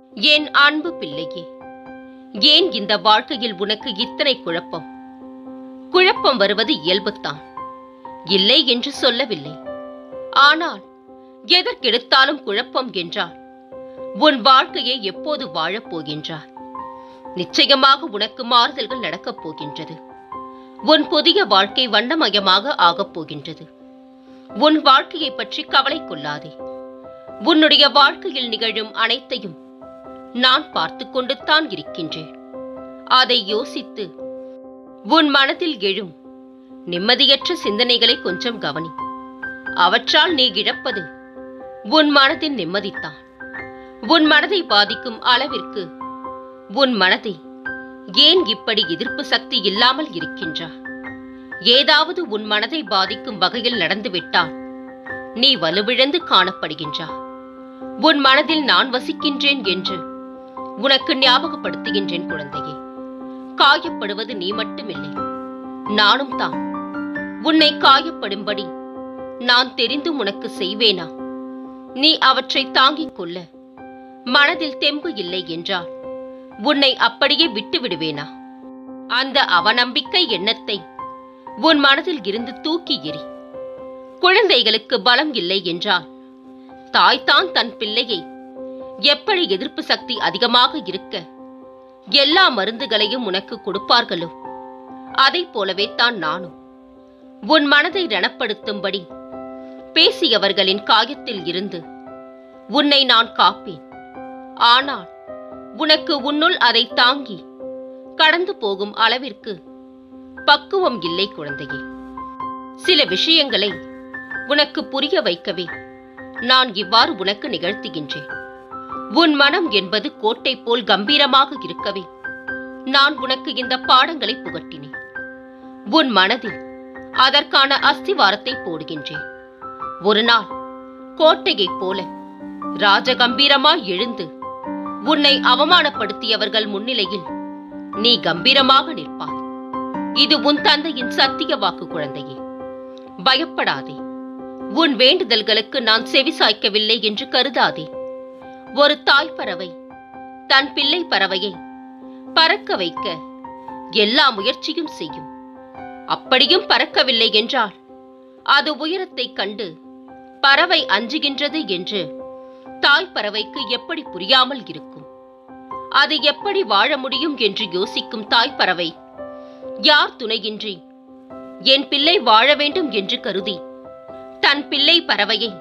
என் அன்பு பிள்ளையே ஏன் இந்த வாழ்க்கையில் உனக்கு இத்தனை குழப்பம் குழப்பம் வருவது இயல்புத்தான் இல்லை என்று சொல்லவில்லை ஆனால் எதற்கெடுத்தாலும் குழப்பம் என்றால் உன் வாழ்க்கையை எப்போது வாழப் போகின்றாய் நிச்சயமாக உனக்கு மாறுதல்கள் நடக்கப் போகின்றது உன் புதிய வாழ்க்கை வண்ணமயமாக ஆகப் போகின்றது உன் வாழ்க்கையை பற்றி கவலை கொள்ளாதே உன்னுடைய வாழ்க்கையில் நிகழும் அனைத்தையும் நான் பார்த்து கொண்டுத்தான் இருக்கின்றேன் அதை யோசித்து உன் மனதில் எழும் நிம்மதியற்ற சிந்தனைகளை கொஞ்சம் கவனி அவற்றால் நீ இழப்பது உன் மனதின் நிம்மதித்தான் உன் மனதை பாதிக்கும் அளவிற்கு உன் மனதை ஏன் இப்படி எதிர்ப்பு சக்தி இல்லாமல் இருக்கின்றா ஏதாவது உன் மனதை பாதிக்கும் வகையில் நடந்துவிட்டால் நீ வலுவிழந்து காணப்படுகின்றா உன் மனதில் நான் வசிக்கின்றேன் என்று உனக்கு ஞாபகப்படுத்துகின்றேன் குழந்தையே காயப்படுவது நீ மட்டுமில்லை நானும் தான் உன்னை காயப்படும்படி நான் தெரிந்தும் உனக்கு செய்வேனா நீ அவற்றை தாங்கிக் கொள்ள மனதில் தெம்பு இல்லை என்றால் உன்னை அப்படியே விட்டு விடுவேனா அந்த அவநம்பிக்கை எண்ணத்தை உன் மனதில் இருந்து தூக்கி எறி குழந்தைகளுக்கு பலம் இல்லை என்றால் தாய்தான் தன் பிள்ளையை எப்படி எதிர்ப்பு சக்தி அதிகமாக இருக்க எல்லா மருந்துகளையும் உனக்கு கொடுப்பார்களோ அதைப் போலவே தான் நானும் உன் மனதை ரணப்படுத்தும்படி பேசியவர்களின் காயத்தில் இருந்து உன்னை நான் காப்பேன் ஆனால் உனக்கு உன்னுள் அதை தாங்கி கடந்து போகும் அளவிற்கு பக்குவம் இல்லை குழந்தையே சில விஷயங்களை உனக்கு புரிய வைக்கவே நான் இவ்வாறு உனக்கு நிகழ்த்துகின்றேன் உன் மனம் என்பது கோட்டை போல் கம்பீரமாக இருக்கவே நான் உனக்கு இந்த பாடங்களை புகட்டினேன் உன் மனதில் அதற்கான அஸ்திவாரத்தை போடுகின்றேன் ஒரு நாள் கோட்டையைப் போல ராஜகம்பீரமாய் எழுந்து உன்னை அவமானப்படுத்தியவர்கள் முன்னிலையில் நீ கம்பீரமாக நிற்பாய் இது உன் தந்தையின் சத்திய வாக்கு குழந்தையே பயப்படாதே உன் வேண்டுதல்களுக்கு நான் செவிசாய்க்கவில்லை என்று கருதாதே ஒரு தாய் பறவை தன் பிள்ளை பறவையை பறக்க வைக்க எல்லா முயற்சியும் செய்யும் அப்படியும் பறக்கவில்லை என்றால் அது உயரத்தைக் கண்டு பறவை அஞ்சுகின்றது என்று தாய் பறவைக்கு எப்படி புரியாமல் இருக்கும் அது எப்படி வாழ முடியும் என்று யோசிக்கும் தாய் பறவை யார் துணையின்றி என் பிள்ளை வாழ வேண்டும் என்று கருதி தன் பிள்ளை பறவையை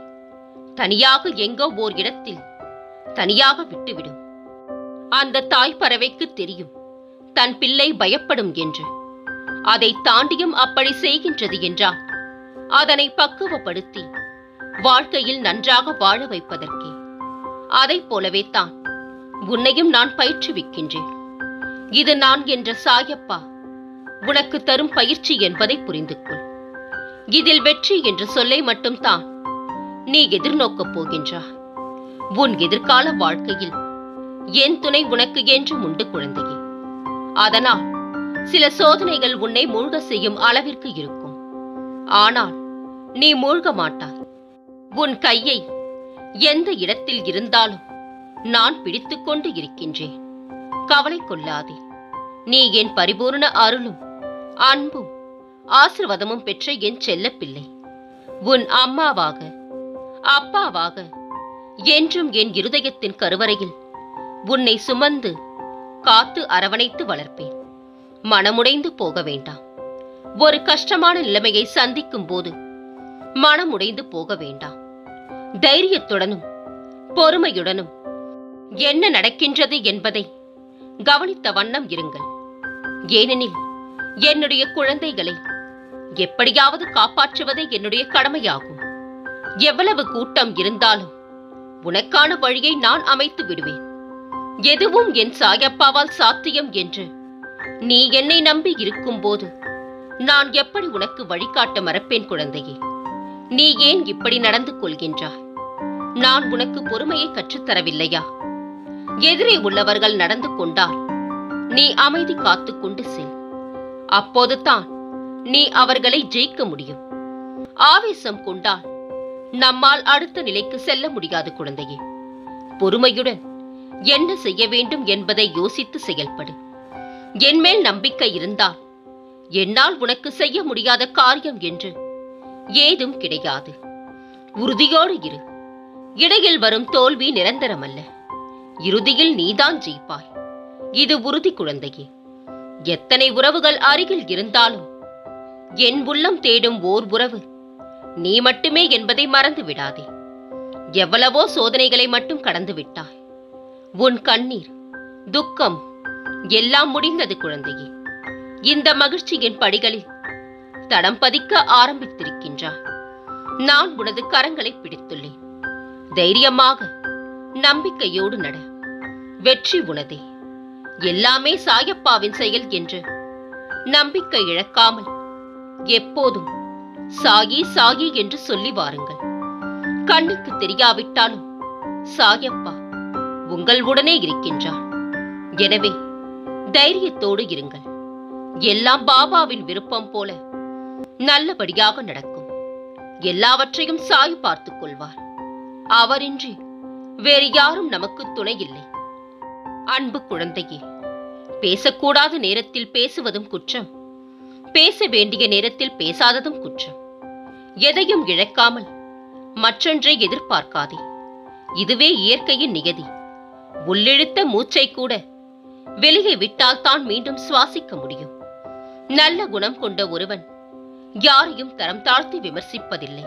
தனியாக எங்கோ ஓர் இடத்தில் தனியாக விட்டுவிடும் அந்த தாய் பறவைக்கு தெரியும் தன் பிள்ளை பயப்படும் என்று அதை தாண்டியும் அப்படி செய்கின்றது என்றால் அதனை பக்குவப்படுத்தி வாழ்க்கையில் நன்றாக வாழ வைப்பதற்கே அதைப் போலவே தான் உன்னையும் நான் பயிற்றுவிக்கின்றேன் இது நான் என்ற சாயப்பா உனக்கு தரும் பயிற்சி என்பதை புரிந்து கொள் இதில் வெற்றி என்ற சொல்லை மட்டும் தான் நீ எதிர்நோக்கப் போகின்றாய் உன் எதிர்கால வாழ்க்கையில் என் துணை உனக்கு என்று உண்டு குழந்தையே அதனால் சில சோதனைகள் உன்னை மூழ்க செய்யும் அளவிற்கு இருக்கும் ஆனால் நீ மூழ்க மாட்டாய் உன் கையை எந்த இடத்தில் இருந்தாலும் நான் பிடித்துக்கொண்டு இருக்கின்றேன் கவலை கொள்ளாதே நீ என் பரிபூர்ண அருளும் அன்பும் ஆசிர்வாதமும் பெற்ற என் செல்லப்பிள்ளை உன் அம்மாவாக அப்பாவாக என்றும் என் இருதயத்தின் கருவறையில் உன்னை சுமந்து காத்து அரவணைத்து வளர்ப்பேன் மனமுடைந்து போக வேண்டாம் ஒரு கஷ்டமான நிலைமையை சந்திக்கும் போது மனமுடைந்து போக வேண்டாம் தைரியத்துடனும் பொறுமையுடனும் என்ன நடக்கின்றது என்பதை கவனித்த வண்ணம் இருங்கள் ஏனெனில் என்னுடைய குழந்தைகளை எப்படியாவது காப்பாற்றுவதே என்னுடைய கடமையாகும் எவ்வளவு கூட்டம் இருந்தாலும் உனக்கான வழியை நான் அமைத்து விடுவேன் எதுவும் என் சாயப்பாவால் சாத்தியம் என்று நீ என்னை நம்பி இருக்கும்போது நான் எப்படி உனக்கு வழிகாட்ட மறப்பேன் குழந்தையே நீ ஏன் இப்படி நடந்து கொள்கின்றாய் நான் உனக்கு பொறுமையை கற்றுத்தரவில்லையா எதிரே உள்ளவர்கள் நடந்து கொண்டால் நீ அமைதி காத்துக்கொண்டு செல் அப்போது தான் நீ அவர்களை ஜெயிக்க முடியும் ஆவேசம் கொண்டால் நம்மால் அடுத்த நிலைக்கு செல்ல முடியாது குழந்தையே பொறுமையுடன் என்ன செய்ய வேண்டும் என்பதை யோசித்து செயல்படு என் மேல் நம்பிக்கை இருந்தால் என்னால் உனக்கு செய்ய முடியாத காரியம் என்று ஏதும் கிடையாது உறுதியோடு இரு இடையில் வரும் தோல்வி நிரந்தரமல்ல இறுதியில் நீதான் ஜெயிப்பாய் இது உறுதி குழந்தையே எத்தனை உறவுகள் அருகில் இருந்தாலும் என் உள்ளம் தேடும் ஓர் உறவு நீ மட்டுமே என்பதை மறந்து விடாதே எவ்வளவோ சோதனைகளை மட்டும் கடந்து விட்டாய் உன் கண்ணீர் துக்கம் எல்லாம் முடிந்தது குழந்தையே இந்த மகிழ்ச்சியின் படிகளில் தடம் பதிக்க ஆரம்பித்திருக்கின்றாய் நான் உனது கரங்களை பிடித்துள்ளேன் தைரியமாக நம்பிக்கையோடு நட வெற்றி உனதே எல்லாமே சாயப்பாவின் செயல் என்று நம்பிக்கை இழக்காமல் எப்போதும் சாயி சாயி என்று சொல்லி வாருங்கள் கண்ணுக்கு தெரியாவிட்டாலும் சாயப்பா உங்கள் உடனே இருக்கின்றார் எனவே தைரியத்தோடு இருங்கள் எல்லாம் பாபாவின் விருப்பம் போல நல்லபடியாக நடக்கும் எல்லாவற்றையும் சாய் பார்த்துக் கொள்வார் அவரின்றி வேறு யாரும் நமக்கு துணை இல்லை அன்பு குழந்தையே பேசக்கூடாத நேரத்தில் பேசுவதும் குற்றம் பேச வேண்டிய நேரத்தில் பேசாததும் குற்றம் எதையும் இழக்காமல் மற்றொன்றை எதிர்பார்க்காதே இதுவே இயற்கையின் நியதி உள்ளிழுத்த மூச்சை கூட வெளியே விட்டால் தான் மீண்டும் சுவாசிக்க முடியும் நல்ல குணம் கொண்ட ஒருவன் யாரையும் தரம் தாழ்த்தி விமர்சிப்பதில்லை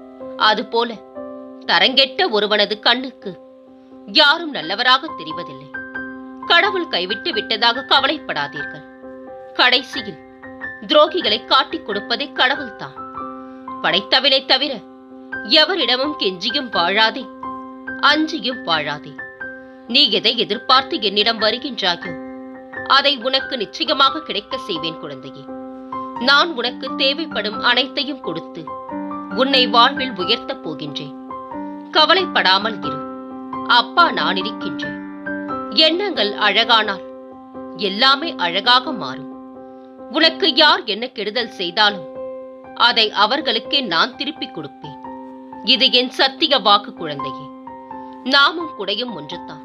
அதுபோல தரங்கெட்ட ஒருவனது கண்ணுக்கு யாரும் நல்லவராக தெரிவதில்லை கடவுள் கைவிட்டு விட்டதாக கவலைப்படாதீர்கள் கடைசியில் துரோகிகளை காட்டிக் கொடுப்பதே கடவுள்தான் படைத்தவனை தவிர எவரிடமும் கெஞ்சியும் வாழாதே அஞ்சியும் வாழாதே நீ எதை எதிர்பார்த்து என்னிடம் வருகின்றாயோ அதை உனக்கு நிச்சயமாக கிடைக்க செய்வேன் குழந்தையே நான் உனக்கு தேவைப்படும் அனைத்தையும் கொடுத்து உன்னை வாழ்வில் உயர்த்தப் போகின்றேன் கவலைப்படாமல் இரு அப்பா நான் இருக்கின்றேன் எண்ணங்கள் அழகானால் எல்லாமே அழகாக மாறும் உனக்கு யார் என்ன கெடுதல் செய்தாலும் அதை அவர்களுக்கே நான் திருப்பிக் கொடுப்பேன் இது என் சத்திய வாக்கு குழந்தையே நாமும் குடையும் ஒன்றுதான்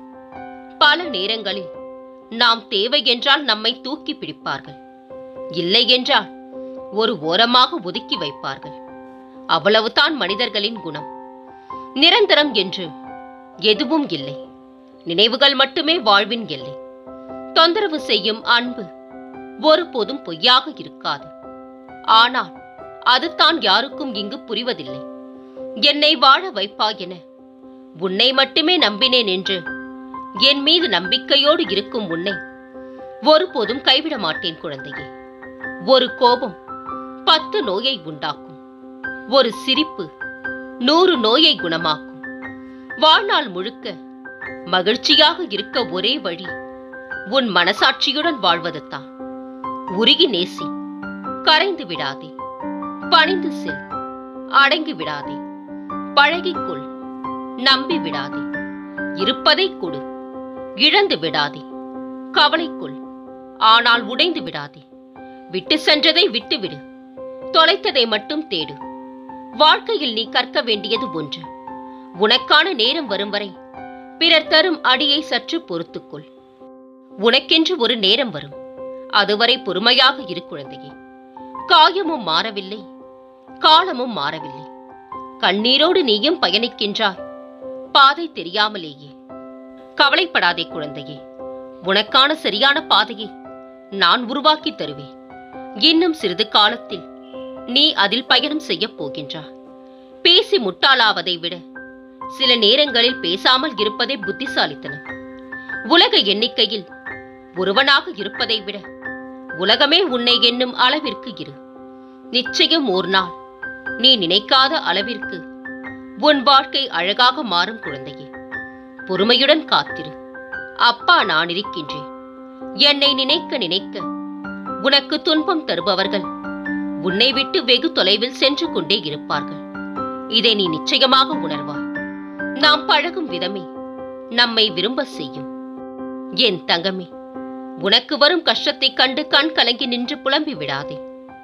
பல நேரங்களில் நாம் தேவை என்றால் நம்மை தூக்கி பிடிப்பார்கள் இல்லை என்றால் ஒரு ஓரமாக ஒதுக்கி வைப்பார்கள் அவ்வளவுதான் மனிதர்களின் குணம் நிரந்தரம் என்று எதுவும் இல்லை நினைவுகள் மட்டுமே வாழ்வின் எல்லை தொந்தரவு செய்யும் அன்பு ஒருபோதும் பொய்யாக இருக்காது ஆனால் அதுதான் யாருக்கும் இங்கு புரிவதில்லை என்னை வாழ வைப்பா என உன்னை மட்டுமே நம்பினேன் என்று என் மீது நம்பிக்கையோடு இருக்கும் உன்னை ஒருபோதும் கைவிட மாட்டேன் குழந்தையே ஒரு கோபம் பத்து நோயை உண்டாக்கும் ஒரு சிரிப்பு நூறு நோயை குணமாக்கும் வாழ்நாள் முழுக்க மகிழ்ச்சியாக இருக்க ஒரே வழி உன் மனசாட்சியுடன் வாழ்வதுதான் உருகி நேசி கரைந்து விடாதே பணிந்து செல் அடங்கி விடாதே பழகிக்கொள் நம்பி விடாதே இருப்பதை கொடு இழந்து விடாதே கவலைக்கொள் ஆனால் உடைந்து விடாதே விட்டு சென்றதை விட்டுவிடு தொலைத்ததை மட்டும் தேடு வாழ்க்கையில் நீ கற்க வேண்டியது ஒன்று உனக்கான நேரம் வரும் வரை பிறர் தரும் அடியை சற்று பொறுத்துக்கொள் உனக்கென்று ஒரு நேரம் வரும் அதுவரை பொறுமையாக இரு குழந்தையே காயமும் மாறவில்லை காலமும் மாறவில்லை கண்ணீரோடு நீயும் பயணிக்கின்றாய் பாதை தெரியாமலேயே கவலைப்படாதே குழந்தையே உனக்கான சரியான பாதையை நான் உருவாக்கி தருவேன் இன்னும் சிறிது காலத்தில் நீ அதில் பயணம் செய்யப் போகின்றாய் பேசி முட்டாளாவதை விட சில நேரங்களில் பேசாமல் இருப்பதே புத்திசாலித்தனம் உலக எண்ணிக்கையில் ஒருவனாக இருப்பதை விட உலகமே உன்னை எண்ணும் அளவிற்கு இரு நிச்சயம் ஓர் நாள் நீ நினைக்காத அளவிற்கு உன் வாழ்க்கை அழகாக மாறும் குழந்தையே பொறுமையுடன் காத்திரு அப்பா நான் இருக்கின்றேன் என்னை நினைக்க நினைக்க உனக்கு துன்பம் தருபவர்கள் உன்னை விட்டு வெகு தொலைவில் சென்று கொண்டே இருப்பார்கள் இதை நீ நிச்சயமாக உணர்வாய் நாம் பழகும் விதமே நம்மை விரும்ப செய்யும் என் தங்கமே உனக்கு வரும் கஷ்டத்தைக் கண்டு கண் கலங்கி நின்று புலம்பி விடாதே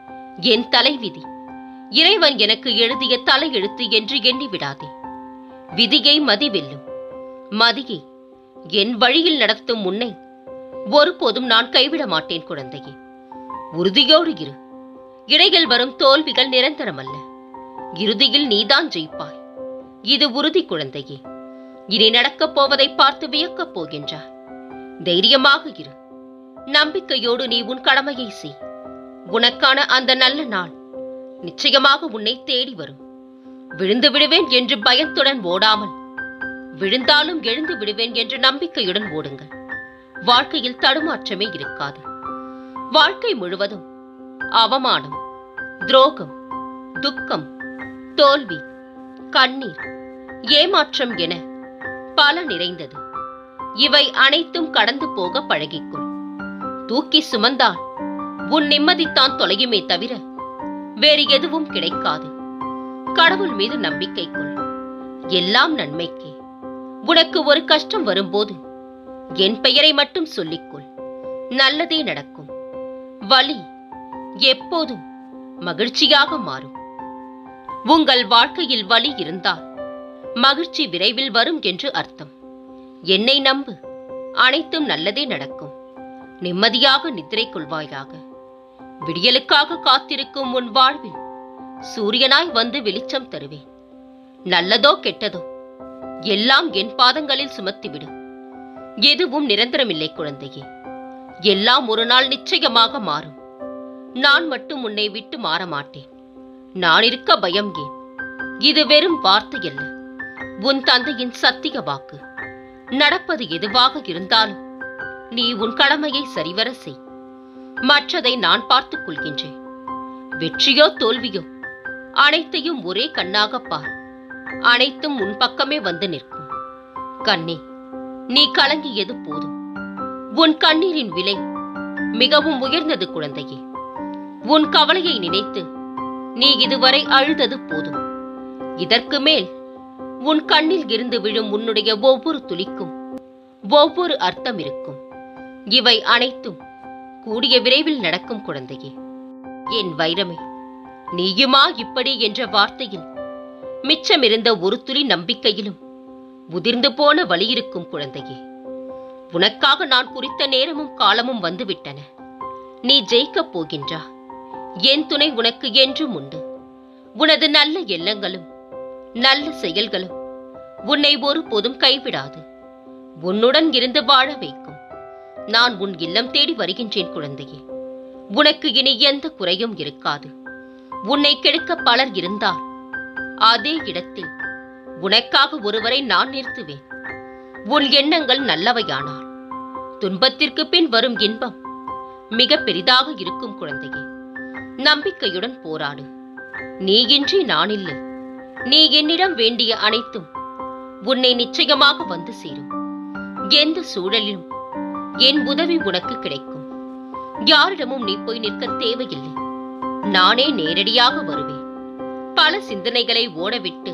என் தலைவிதி இறைவன் எனக்கு எழுதிய தலையெழுத்து என்று எண்ணி விடாதே விதியை மதி வெல்லும் மதியை என் வழியில் நடத்தும் உன்னை ஒருபோதும் நான் கைவிட மாட்டேன் குழந்தையே உறுதியோடு இரு இடையில் வரும் தோல்விகள் நிரந்தரமல்ல இறுதியில் நீதான் ஜெயிப்பாய் இது உறுதி குழந்தையே இனி நடக்கப் போவதை பார்த்து வியக்கப் போகின்றாய் தைரியமாக இரு நம்பிக்கையோடு நீ உன் கடமையை செய் உனக்கான அந்த நல்ல நாள் நிச்சயமாக உன்னை தேடி வரும் விழுந்து விடுவேன் என்று பயத்துடன் ஓடாமல் விழுந்தாலும் எழுந்து விடுவேன் என்ற நம்பிக்கையுடன் ஓடுங்கள் வாழ்க்கையில் தடுமாற்றமே இருக்காது வாழ்க்கை முழுவதும் அவமானம் துரோகம் துக்கம் தோல்வி கண்ணீர் ஏமாற்றம் என பல நிறைந்தது இவை அனைத்தும் கடந்து போக பழகிக்கொள் தூக்கி சுமந்தால் உன் நிம்மதித்தான் தொலையுமே தவிர வேறு எதுவும் கிடைக்காது கடவுள் மீது நம்பிக்கை கொள் எல்லாம் நன்மைக்கே உனக்கு ஒரு கஷ்டம் வரும்போது என் பெயரை மட்டும் சொல்லிக்கொள் நல்லதே நடக்கும் வலி எப்போதும் மகிழ்ச்சியாக மாறும் உங்கள் வாழ்க்கையில் வலி இருந்தால் மகிழ்ச்சி விரைவில் வரும் என்று அர்த்தம் என்னை நம்பு அனைத்தும் நல்லதே நடக்கும் நிம்மதியாக நித்திரை கொள்வாயாக விடியலுக்காக காத்திருக்கும் உன் வாழ்வில் சூரியனாய் வந்து வெளிச்சம் தருவேன் நல்லதோ கெட்டதோ எல்லாம் என் பாதங்களில் சுமத்திவிடு எதுவும் நிரந்தரமில்லை குழந்தையே எல்லாம் ஒரு நாள் நிச்சயமாக மாறும் நான் மட்டும் உன்னை விட்டு மாற மாட்டேன் நான் இருக்க பயம் ஏன் இது வெறும் வார்த்தை அல்ல உன் தந்தையின் சத்திய வாக்கு நடப்பது எதுவாக இருந்தாலும் நீ உன் கடமையை சரிவர செய் மற்றதை நான் பார்த்துக் கொள்கின்றேன் வெற்றியோ தோல்வியோ அனைத்தையும் ஒரே கண்ணாக பார் அனைத்தும் உன் பக்கமே வந்து நிற்கும் கண்ணே நீ கலங்கியது போதும் உன் கண்ணீரின் விலை மிகவும் உயர்ந்தது குழந்தையே உன் கவலையை நினைத்து நீ இதுவரை அழுதது போதும் இதற்கு மேல் உன் கண்ணில் இருந்து விழும் உன்னுடைய ஒவ்வொரு துளிக்கும் ஒவ்வொரு அர்த்தம் இருக்கும் இவை அனைத்தும் கூடிய விரைவில் நடக்கும் குழந்தையே என் வைரமே நீயுமா இப்படி என்ற வார்த்தையில் மிச்சமிருந்த ஒரு துளி நம்பிக்கையிலும் உதிர்ந்து போன வழியிருக்கும் குழந்தையே உனக்காக நான் குறித்த நேரமும் காலமும் வந்துவிட்டன நீ ஜெயிக்கப் போகின்றா என் துணை உனக்கு என்றும் உண்டு உனது நல்ல எண்ணங்களும் நல்ல செயல்களும் உன்னை ஒருபோதும் கைவிடாது உன்னுடன் இருந்து வாழ வைக்கும் நான் உன் இல்லம் தேடி வருகின்றேன் குழந்தையே உனக்கு இனி எந்த குறையும் இருக்காது உன்னை கெடுக்க பலர் இருந்தால் அதே இடத்தில் உனக்காக ஒருவரை நான் நிறுத்துவேன் உன் எண்ணங்கள் நல்லவையானால் துன்பத்திற்கு பின் வரும் இன்பம் மிக பெரிதாக இருக்கும் குழந்தையே நம்பிக்கையுடன் போராடு நீ இன்றி நான் இல்லை நீ என்னிடம் வேண்டிய அனைத்தும் உன்னை நிச்சயமாக வந்து சேரும் எந்த சூழலிலும் என் உதவி உனக்கு கிடைக்கும் யாரிடமும் நீ போய் நிற்க தேவையில்லை நானே நேரடியாக வருவேன் பல சிந்தனைகளை ஓடவிட்டு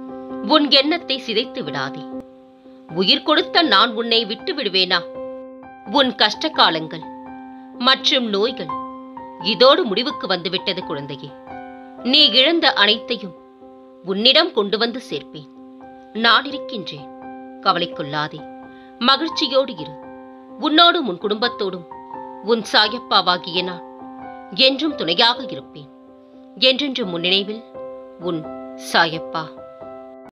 உன் எண்ணத்தை சிதைத்து விடாதே உயிர் கொடுத்த நான் உன்னை விட்டு விடுவேனா உன் கஷ்ட காலங்கள் மற்றும் நோய்கள் இதோடு முடிவுக்கு வந்துவிட்டது குழந்தையே நீ இழந்த அனைத்தையும் உன்னிடம் கொண்டு வந்து சேர்ப்பேன் நான் இருக்கின்றேன் கவலை கொள்ளாதே மகிழ்ச்சியோடு இரு உன்னோடும் உன் குடும்பத்தோடும் உன் சாயப்பாவாகிய நான் என்றும் துணையாக இருப்பேன் என்றென்றும் உன் நினைவில் உன் சாயப்பா